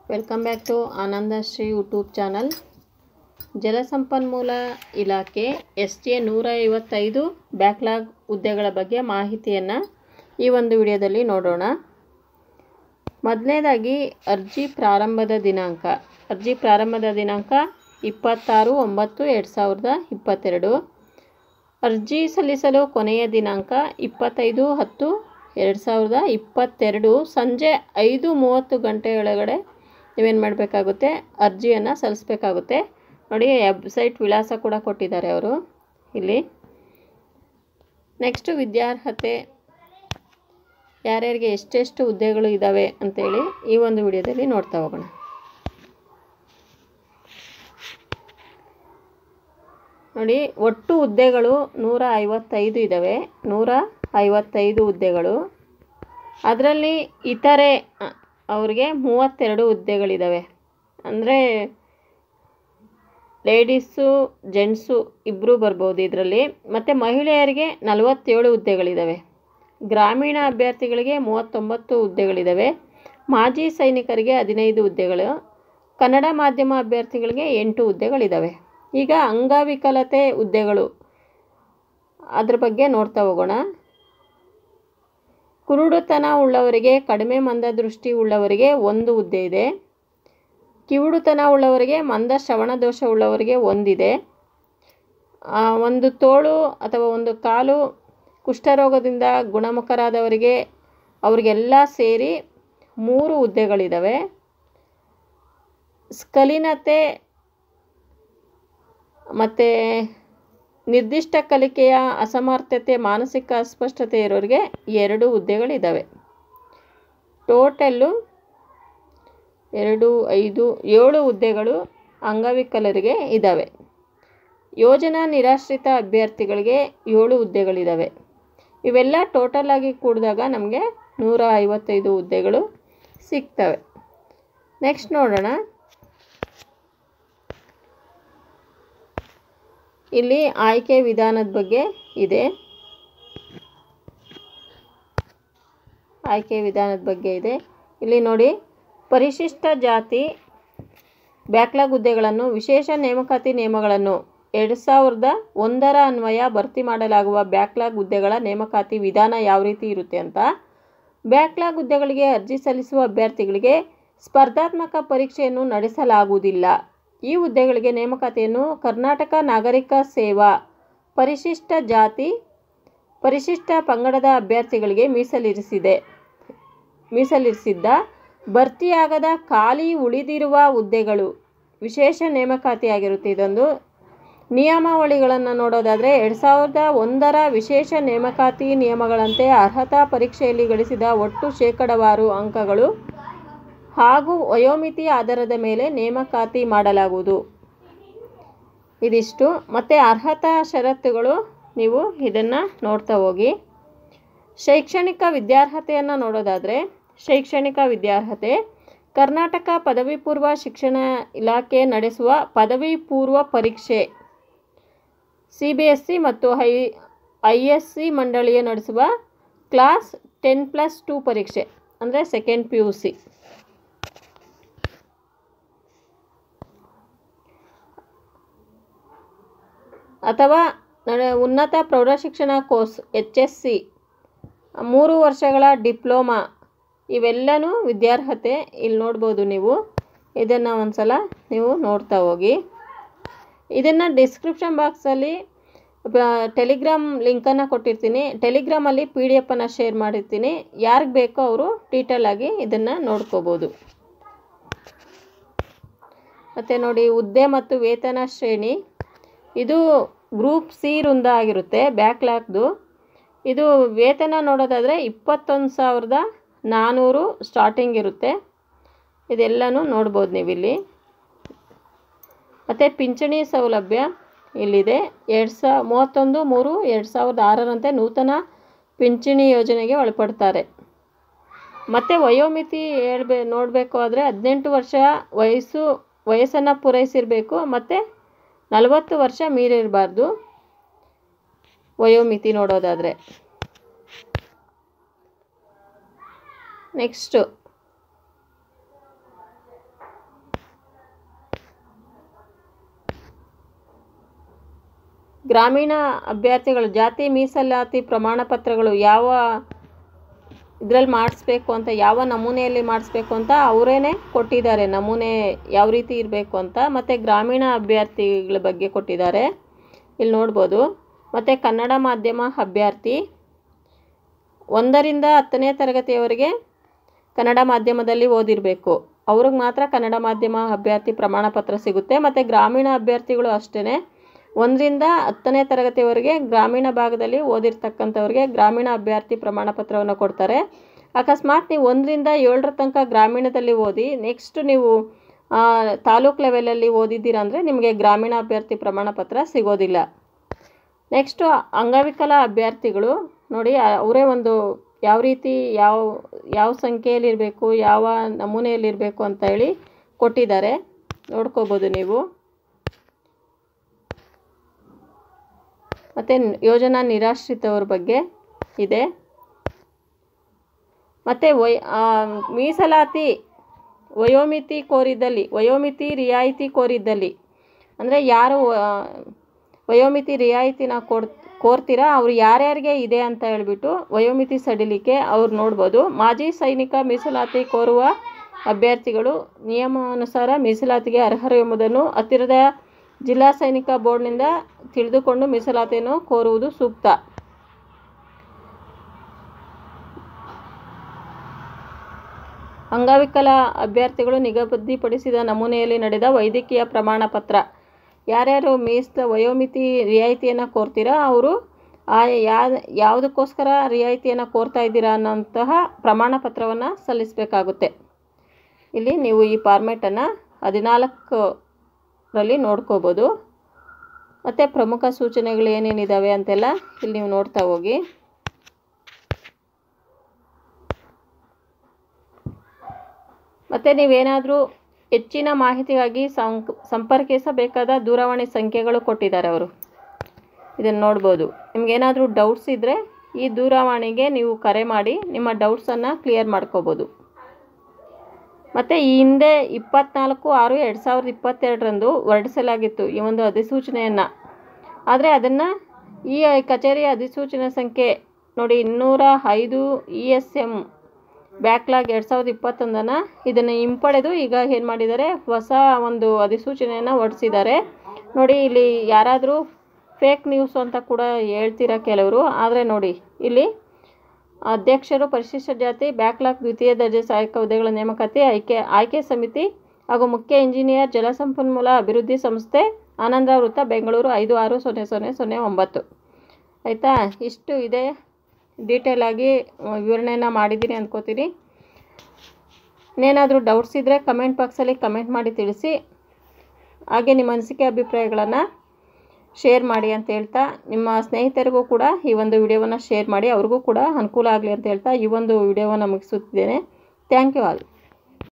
welcome back to Anandashree YouTube channel ಜಲಸಂಪನ್ಮೂಲ ಇಲಾಖೆ S T A ನೂರ ಐವತ್ತೈದು ಬ್ಯಾಕ್ಲಾಗ್ ಹುದ್ದೆಗಳ ಬಗ್ಗೆ ಮಾಹಿತಿಯನ್ನು ಈ ಒಂದು ವಿಡಿಯೋದಲ್ಲಿ ನೋಡೋಣ ಮೊದಲನೇದಾಗಿ ಅರ್ಜಿ ಪ್ರಾರಂಭದ ದಿನಾಂಕ ಅರ್ಜಿ ಪ್ರಾರಂಭದ ದಿನಾಂಕ ಇಪ್ಪತ್ತಾರು ಒಂಬತ್ತು ಎರಡು ಸಾವಿರದ ಇಪ್ಪತ್ತೆರಡು ಅರ್ಜಿ ಸಲ್ಲಿಸಲು ಕೊನೆಯ ದಿನಾಂಕ ಇಪ್ಪತ್ತೈದು ಹತ್ತು ಎರಡು ಸಾವಿರದ ಇಪ್ಪತ್ತೆರಡು ಸಂಜೆ ಐದು ಮೂವತ್ತು ಗಂಟೆಯೊಳಗಡೆ ನೀವೇನು ಮಾಡಬೇಕಾಗುತ್ತೆ ಅರ್ಜಿಯನ್ನು ಸಲ್ಲಿಸಬೇಕಾಗುತ್ತೆ ನೋಡಿ ವೆಬ್ಸೈಟ್ ವಿಳಾಸ ಕೂಡ ಕೊಟ್ಟಿದ್ದಾರೆ ಅವರು ಇಲ್ಲಿ ನೆಕ್ಸ್ಟು ವಿದ್ಯಾರ್ಹತೆ ಯಾರ್ಯಾರಿಗೆ ಎಷ್ಟೆಷ್ಟು ಹುದ್ದೆಗಳು ಇದ್ದಾವೆ ಅಂತೇಳಿ ಈ ಒಂದು ವಿಡಿಯೋದಲ್ಲಿ ನೋಡ್ತಾ ಹೋಗೋಣ ನೋಡಿ ಒಟ್ಟು ಹುದ್ದೆಗಳು ನೂರ ಐವತ್ತೈದು ಇದ್ದಾವೆ ನೂರ ಐವತ್ತೈದು ಹುದ್ದೆಗಳು ಅದರಲ್ಲಿ ಇತರೆ ಅ, ಅವ್ರಿಗೆ ಮೂವತ್ತೆರಡು ಹುದ್ದೆಗಳಿದ್ದಾವೆ ಅಂದರೆ ಲೇಡೀಸು ಜೆಂಟ್ಸು ಇಬ್ಬರೂ ಬರ್ಬೋದು ಇದರಲ್ಲಿ ಮತ್ತು ಮಹಿಳೆಯರಿಗೆ ನಲವತ್ತೇಳು ಹುದ್ದೆಗಳಿದ್ದಾವೆ ಗ್ರಾಮೀಣ ಅಭ್ಯರ್ಥಿಗಳಿಗೆ ಮೂವತ್ತೊಂಬತ್ತು ಹುದ್ದೆಗಳಿದ್ದಾವೆ ಮಾಜಿ ಸೈನಿಕರಿಗೆ ಹದಿನೈದು ಹುದ್ದೆಗಳು ಕನ್ನಡ ಮಾಧ್ಯಮ ಅಭ್ಯರ್ಥಿಗಳಿಗೆ ಎಂಟು ಹುದ್ದೆಗಳಿದ್ದಾವೆ ಈಗ ಅಂಗವಿಕಲತೆ ಹುದ್ದೆಗಳು ಅದ್ರ ಬಗ್ಗೆ ನೋಡ್ತಾ ಹೋಗೋಣ ಕುರುಡುತನ ಉಳ್ಳವರಿಗೆ ಕಡಿಮೆ ಮಂದದೃಷ್ಟಿ ಉಳ್ಳವರಿಗೆ ಒಂದು ಹುದ್ದೆ ಇದೆ ಕಿವುಡುತನ ಉಳ್ಳವರಿಗೆ ಮಂದ ಶ್ರವಣ ದೋಷ ಉಳ್ಳವರಿಗೆ ಒಂದಿದೆ ಆ, ಒಂದು ತೋಳು ಅಥವಾ ಒಂದು ಕಾಲು ಕುಷ್ಠರೋಗದಿಂದ ಗುಣಮುಖರಾದವರಿಗೆ ಅವರಿಗೆಲ್ಲ ಸೇರಿ ಮೂರು ಹುದ್ದೆಗಳಿದ್ದಾವೆ ಸ್ಖಲಿನತೆ ಮತ್ತು ನಿರ್ದಿಷ್ಟ ಕಲಿಕೆಯ ಅಸಮರ್ಥತೆ ಮಾನಸಿಕ ಅಸ್ಪಷ್ಟತೆ ಇರೋರಿಗೆ ಎರಡು ಹುದ್ದೆಗಳಿದ್ದಾವೆ ಟೋಟಲ್ಲು ಎರಡು ಐದು ಏಳು ಹುದ್ದೆಗಳು ಅಂಗವಿಕಲರಿಗೆ ಇದ್ದಾವೆ ಯೋಜನಾ ನಿರಾಶ್ರಿತ ಅಭ್ಯರ್ಥಿಗಳಿಗೆ ಏಳು ಹುದ್ದೆಗಳಿದ್ದಾವೆ ಇವೆಲ್ಲ ಟೋಟಲ್ ಆಗಿ ಕೂಡಿದಾಗ ನಮಗೆ ನೂರ ಐವತ್ತೈದು ಹುದ್ದೆಗಳು ಸಿಗ್ತವೆ ನೆಕ್ಸ್ಟ್ ನೋಡೋಣ ಇಲ್ಲಿ ಆಯ್ಕೆ ವಿಧಾನದ ಬಗ್ಗೆ ಇದೆ ಆಯ್ಕೆ ವಿಧಾನದ ಬಗ್ಗೆ ಇದೆ ಇಲ್ಲಿ ನೋಡಿ ಪರಿಶಿಷ್ಟ ಜಾತಿ ಬ್ಯಾಕ್ಲಾಗ್ ಹುದ್ದೆಗಳನ್ನು ವಿಶೇಷ ನೇಮಕಾತಿ ನಿಯಮಗಳನ್ನು ಎರಡು ಸಾವಿರದ ಒಂದರ ಅನ್ವಯ ಭರ್ತಿ ಮಾಡಲಾಗುವ ಬ್ಯಾಕ್ಲಾಗ್ ಹುದ್ದೆಗಳ ನೇಮಕಾತಿ ವಿಧಾನ ಯಾವ ರೀತಿ ಇರುತ್ತೆ ಅಂತ ಬ್ಯಾಕ್ಲಾಗ್ ಹುದ್ದೆಗಳಿಗೆ ಅರ್ಜಿ ಸಲ್ಲಿಸುವ ಅಭ್ಯರ್ಥಿಗಳಿಗೆ ಸ್ಪರ್ಧಾತ್ಮಕ ಪರೀಕ್ಷೆಯನ್ನು ನಡೆಸಲಾಗುವುದಿಲ್ಲ ಈ ಹುದ್ದೆಗಳಿಗೆ ನೇಮಕಾತಿಯನ್ನು ಕರ್ನಾಟಕ ನಾಗರಿಕ ಸೇವಾ ಪರಿಶಿಷ್ಟ ಜಾತಿ ಪರಿಶಿಷ್ಟ ಪಂಗಡದ ಅಭ್ಯರ್ಥಿಗಳಿಗೆ ಮೀಸಲಿರಿಸಿದೆ ಮೀಸಲಿರಿಸಿದ್ದ ಭರ್ತಿಯಾಗದ ಖಾಲಿ ಉಳಿದಿರುವ ಹುದ್ದೆಗಳು ವಿಶೇಷ ನೇಮಕಾತಿಯಾಗಿರುತ್ತೆ ಇದೊಂದು ನಿಯಮಾವಳಿಗಳನ್ನು ನೋಡೋದಾದರೆ ಎರಡು ಸಾವಿರದ ಒಂದರ ವಿಶೇಷ ನೇಮಕಾತಿ ನಿಯಮಗಳಂತೆ ಅರ್ಹತಾ ಪರೀಕ್ಷೆಯಲ್ಲಿ ಗಳಿಸಿದ ಒಟ್ಟು ಶೇಕಡವಾರು ಅಂಕಗಳು ಹಾಗೂ ವಯೋಮಿತಿ ಆಧಾರದ ಮೇಲೆ ನೇಮಕಾತಿ ಮಾಡಲಾಗುವುದು ಇದಿಷ್ಟು ಮತ್ತು ಅರ್ಹತಾ ಷರತ್ತುಗಳು ನೀವು ಇದನ್ನು ನೋಡ್ತಾ ಹೋಗಿ ಶೈಕ್ಷಣಿಕ ವಿದ್ಯಾರ್ಹತೆಯನ್ನು ನೋಡೋದಾದರೆ ಶೈಕ್ಷಣಿಕ ವಿದ್ಯಾರ್ಹತೆ ಕರ್ನಾಟಕ ಪದವಿ ಪೂರ್ವ ಶಿಕ್ಷಣ ಇಲಾಖೆ ನಡೆಸುವ ಪದವಿ ಪೂರ್ವ ಪರೀಕ್ಷೆ ಸಿ ಬಿ ಎಸ್ ಸಿ ಮತ್ತು ಐ ಐ ಎಸ್ ಸಿ ಮಂಡಳಿಯ ನಡೆಸುವ ಕ್ಲಾಸ್ ಟೆನ್ ಪ್ಲಸ್ ಟೂ ಪರೀಕ್ಷೆ ಅಂದರೆ ಸೆಕೆಂಡ್ ಪಿ ಯು ಸಿ ಅಥವಾ ನಡೆ- ಉನ್ನತ ಪ್ರೌಢಶಿಕ್ಷಣ ಕೋರ್ಸ್ ಎಚ್ ಎಸ್ ಸಿ ಮೂರು ವರ್ಷಗಳ ಡಿಪ್ಲೊಮಾ ಇವೆಲ್ಲನೂ ವಿದ್ಯಾರ್ಹತೆ ಇಲ್ಲಿ ನೋಡ್ಬೋದು ನೀವು ಇದನ್ನು ಒಂದು ಸಲ ನೀವು ನೋಡ್ತಾ ಹೋಗಿ ಇದನ್ನು ಡಿಸ್ಕ್ರಿಪ್ಷನ್ ಬಾಕ್ಸಲ್ಲಿ ಟೆಲಿಗ್ರಾಮ್ ಲಿಂಕನ್ನು ಕೊಟ್ಟಿರ್ತೀನಿ ಟೆಲಿಗ್ರಾಮಲ್ಲಿ ಪಿ ಡಿ ಎಫನ್ನು ಶೇರ್ ಮಾಡಿರ್ತೀನಿ ಯಾರಿಗೆ ಬೇಕೋ ಅವರು ಡೀಟೇಲ್ ಆಗಿ ಇದನ್ನು ನೋಡ್ಕೋಬೋದು ಮತ್ತು ನೋಡಿ ಹುದ್ದೆ ಮತ್ತು ವೇತನ ಶ್ರೇಣಿ ಇದು ಗ್ರೂಪ್ ಸಿ ವೃಂದ ಆಗಿರುತ್ತೆ ಬ್ಯಾಕ್ಲಾಗ್ದು ಇದು ವೇತನ ನೋಡೋದಾದರೆ ಇಪ್ಪತ್ತೊಂದು ಸಾವಿರದ ನಾನ್ನೂರು ಸ್ಟಾರ್ಟಿಂಗ್ ಇರುತ್ತೆ ಇದೆಲ್ಲನೂ ನೋಡ್ಬೋದು ನೀವಿಲ್ಲಿ ಮತ್ತು ಪಿಂಚಣಿ ಸೌಲಭ್ಯ ಇಲ್ಲಿದೆ ಎರಡು ಸಾ ಮೂವತ್ತೊಂದು ಮೂರು ಎರಡು ಸಾವಿರದ ಆರರಂತೆ ನೂತನ ಪಿಂಚಣಿ ಯೋಜನೆಗೆ ಒಳಪಡ್ತಾರೆ ಮತ್ತು ವಯೋಮಿತಿ ಹೇಳ್ಬೇ ನೋಡಬೇಕು ಆದರೆ ಹದಿನೆಂಟು ವರ್ಷ ವಯಸ್ಸು ವಯಸ್ಸನ್ನು ಪೂರೈಸಿರಬೇಕು ಮತ್ತು ನಲವತ್ತು ವರ್ಷ ಮೀರಿರಬಾರ್ದು ವಯೋಮಿತಿ ನೋಡೋದಾದರೆ ನೆಕ್ಸ್ಟು ಗ್ರಾಮೀಣ ಅಭ್ಯರ್ಥಿಗಳು ಜಾತಿ ಮೀಸಲಾತಿ ಪ್ರಮಾಣ ಪತ್ರಗಳು ಯಾವ ಇದರಲ್ಲಿ ಮಾಡಿಸ್ಬೇಕು ಅಂತ ಯಾವ ನಮೂನೆಯಲ್ಲಿ ಮಾಡಿಸ್ಬೇಕು ಅಂತ ಅವರೇನೆ ಕೊಟ್ಟಿದ್ದಾರೆ ನಮೂನೆ ಯಾವ ರೀತಿ ಇರಬೇಕು ಅಂತ ಮತ್ತು ಗ್ರಾಮೀಣ ಅಭ್ಯರ್ಥಿಗಳ ಬಗ್ಗೆ ಕೊಟ್ಟಿದ್ದಾರೆ ಇಲ್ಲಿ ನೋಡ್ಬೋದು ಮತ್ತು ಕನ್ನಡ ಮಾಧ್ಯಮ ಅಭ್ಯರ್ಥಿ ಒಂದರಿಂದ ಹತ್ತನೇ ತರಗತಿಯವರೆಗೆ ಕನ್ನಡ ಮಾಧ್ಯಮದಲ್ಲಿ ಓದಿರಬೇಕು ಅವ್ರಿಗೆ ಮಾತ್ರ ಕನ್ನಡ ಮಾಧ್ಯಮ ಅಭ್ಯರ್ಥಿ ಪ್ರಮಾಣ ಪತ್ರ ಸಿಗುತ್ತೆ ಮತ್ತು ಗ್ರಾಮೀಣ ಅಭ್ಯರ್ಥಿಗಳು ಅಷ್ಟೇ ಒಂದರಿಂದ ಹತ್ತನೇ ತರಗತಿವರೆಗೆ ಗ್ರಾಮೀಣ ಭಾಗದಲ್ಲಿ ಓದಿರ್ತಕ್ಕಂಥವ್ರಿಗೆ ಗ್ರಾಮೀಣ ಅಭ್ಯರ್ಥಿ ಪ್ರಮಾಣ ಪತ್ರವನ್ನು ಕೊಡ್ತಾರೆ ಅಕಸ್ಮಾತ್ ನೀವು ಒಂದರಿಂದ ಏಳರ ತನಕ ಗ್ರಾಮೀಣದಲ್ಲಿ ಓದಿ ನೆಕ್ಸ್ಟ್ ನೀವು ತಾಲೂಕು ಲೆವೆಲಲ್ಲಿ ಓದಿದ್ದೀರ ಅಂದರೆ ನಿಮಗೆ ಗ್ರಾಮೀಣ ಅಭ್ಯರ್ಥಿ ಪ್ರಮಾಣ ಪತ್ರ ಸಿಗೋದಿಲ್ಲ ನೆಕ್ಸ್ಟು ಅಂಗವಿಕಲ ಅಭ್ಯರ್ಥಿಗಳು ನೋಡಿ ಅವರೇ ಒಂದು ಯಾವ ರೀತಿ ಯಾವ ಯಾವ ಸಂಖ್ಯೆಯಲ್ಲಿರಬೇಕು ಯಾವ ನಮೂನೆಯಲ್ಲಿರಬೇಕು ಅಂತ ಹೇಳಿ ಕೊಟ್ಟಿದ್ದಾರೆ ನೋಡ್ಕೋಬೋದು ನೀವು ಮತ್ತು ಯೋಜನಾ ನಿರಾಶ್ರಿತವ್ರ ಬಗ್ಗೆ ಇದೆ ಮತ್ತು ವಯ ಮೀಸಲಾತಿ ವಯೋಮಿತಿ ಕೋರಿದ್ದಲ್ಲಿ ವಯೋಮಿತಿ ರಿಯಾಯಿತಿ ಕೋರಿದ್ದಲ್ಲಿ ಅಂದರೆ ಯಾರು ವಯೋಮಿತಿ ರಿಯಾಯಿತಿನ ಕೊಡ್ ಕೋರ್ತೀರಾ ಅವ್ರು ಯಾರ್ಯಾರಿಗೆ ಇದೆ ಅಂತ ಹೇಳ್ಬಿಟ್ಟು ವಯೋಮಿತಿ ಸಡಿಲಿಕೆ ಅವ್ರು ನೋಡ್ಬೋದು ಮಾಜಿ ಸೈನಿಕ ಮೀಸಲಾತಿ ಕೋರುವ ಅಭ್ಯರ್ಥಿಗಳು ನಿಯಮಾನುಸಾರ ಮೀಸಲಾತಿಗೆ ಅರ್ಹರು ಎಂಬುದನ್ನು ಹತ್ತಿರದ ಜಿಲ್ಲಾ ಸೈನಿಕ ಬೋರ್ಡ್ನಿಂದ ತಿಳಿದುಕೊಂಡು ಮೀಸಲಾತಿಯನ್ನು ಕೋರುವುದು ಸೂಕ್ತ ಅಂಗವಿಕಲ ಅಭ್ಯರ್ಥಿಗಳು ನಿಗದಿಪಡಿಸಿದ ನಮೂನೆಯಲ್ಲಿ ನಡೆದ ವೈದ್ಯಕೀಯ ಪ್ರಮಾಣ ಪತ್ರ ಯಾರ್ಯಾರು ಮೀಸಲ ವಯೋಮಿತಿ ರಿಯಾಯಿತಿಯನ್ನು ಕೋರ್ತೀರಾ ಅವರು ಆ ಯಾ ಯಾವುದಕ್ಕೋಸ್ಕರ ರಿಯಾಯಿತಿಯನ್ನು ಕೋರ್ತಾ ಇದ್ದೀರಾ ಅನ್ನೋಂತಹ ಪ್ರಮಾಣ ಪತ್ರವನ್ನು ಸಲ್ಲಿಸಬೇಕಾಗುತ್ತೆ ಇಲ್ಲಿ ನೀವು ಈ ಫಾರ್ಮೇಟನ್ನು ಹದಿನಾಲ್ಕರಲ್ಲಿ ನೋಡ್ಕೋಬೋದು ಮತ್ತು ಪ್ರಮುಖ ಸೂಚನೆಗಳು ಏನೇನಿದ್ದಾವೆ ಅಂತೆಲ್ಲ ಇಲ್ಲಿ ನೀವು ನೋಡ್ತಾ ಹೋಗಿ ಮತ್ತು ನೀವೇನಾದರೂ ಹೆಚ್ಚಿನ ಮಾಹಿತಿಗಾಗಿ ಸಂಕ್ ಸಂಪರ್ಕಿಸಬೇಕಾದ ದೂರವಾಣಿ ಸಂಖ್ಯೆಗಳು ಕೊಟ್ಟಿದ್ದಾರೆ ಅವರು ಇದನ್ನು ನೋಡ್ಬೋದು ನಿಮಗೇನಾದರೂ ಡೌಟ್ಸ್ ಇದ್ದರೆ ಈ ದೂರವಾಣಿಗೆ ನೀವು ಕರೆ ಮಾಡಿ ನಿಮ್ಮ ಡೌಟ್ಸನ್ನು ಕ್ಲಿಯರ್ ಮಾಡ್ಕೋಬೋದು ಮತ್ತು ಈ ಹಿಂದೆ ಇಪ್ಪತ್ನಾಲ್ಕು ಆರು ಎರಡು ಸಾವಿರದ ಇಪ್ಪತ್ತೆರಡರಂದು ಹೊರಡಿಸಲಾಗಿತ್ತು ಈ ಒಂದು ಅಧಿಸೂಚನೆಯನ್ನು ಆದರೆ ಅದನ್ನು ಈ ಕಚೇರಿಯ ಅಧಿಸೂಚನೆ ಸಂಖ್ಯೆ ನೋಡಿ ಇನ್ನೂರ ಐದು ಇ ಎಸ್ ಎಮ್ ಬ್ಯಾಕ್ಲಾಗ್ ಎರಡು ಸಾವಿರದ ಇಪ್ಪತ್ತೊಂದನ್ನು ಇದನ್ನು ಹಿಂಪಡೆದು ಈಗ ಏನು ಮಾಡಿದ್ದಾರೆ ಹೊಸ ಒಂದು ಅಧಿಸೂಚನೆಯನ್ನು ಹೊರಡಿಸಿದ್ದಾರೆ ನೋಡಿ ಇಲ್ಲಿ ಯಾರಾದರೂ ಫೇಕ್ ನ್ಯೂಸ್ ಅಂತ ಕೂಡ ಹೇಳ್ತೀರಾ ಕೆಲವರು ಆದರೆ ನೋಡಿ ಇಲ್ಲಿ ಅಧ್ಯಕ್ಷರು ಪರಿಶಿಷ್ಟ ಜಾತಿ ಬ್ಯಾಕ್ಲಾಗ್ ದ್ವಿತೀಯ ದರ್ಜೆ ಸಹಾಯಕ ಹುದ್ದೆಗಳ ನೇಮಕಾತಿ ಆಯ್ಕೆ ಆಯ್ಕೆ ಸಮಿತಿ ಹಾಗೂ ಮುಖ್ಯ ಇಂಜಿನಿಯರ್ ಜಲಸಂಪನ್ಮೂಲ ಅಭಿವೃದ್ಧಿ ಸಂಸ್ಥೆ ಆನಂದ ವೃತ್ತ ಬೆಂಗಳೂರು ಐದು ಆರು ಸೊನ್ನೆ ಸೊನ್ನೆ ಸೊನ್ನೆ ಒಂಬತ್ತು ಆಯಿತಾ ಇಷ್ಟು ಇದೆ ಡೀಟೇಲ್ ಆಗಿ ವಿವರಣೆಯನ್ನು ಮಾಡಿದ್ದೀನಿ ಅಂದ್ಕೋತೀನಿ ಇನ್ನೇನಾದರೂ ಡೌಟ್ಸ್ ಇದ್ದರೆ ಕಮೆಂಟ್ ಬಾಕ್ಸಲ್ಲಿ ಕಮೆಂಟ್ ಮಾಡಿ ತಿಳಿಸಿ ಹಾಗೆ ನಿಮ್ಮ ಅನಿಸಿಕೆ ಅಭಿಪ್ರಾಯಗಳನ್ನು ಶೇರ್ ಮಾಡಿ ಅಂತ ಹೇಳ್ತಾ ನಿಮ್ಮ ಸ್ನೇಹಿತರಿಗೂ ಕೂಡ ಈ ಒಂದು ವಿಡಿಯೋವನ್ನು ಶೇರ್ ಮಾಡಿ ಅವ್ರಿಗೂ ಕೂಡ ಅನುಕೂಲ ಆಗಲಿ ಅಂತ ಹೇಳ್ತಾ ಈ ಒಂದು ವಿಡಿಯೋವನ್ನು ಮುಗಿಸುತ್ತಿದ್ದೇನೆ ಥ್ಯಾಂಕ್ ಯು ಆಲ್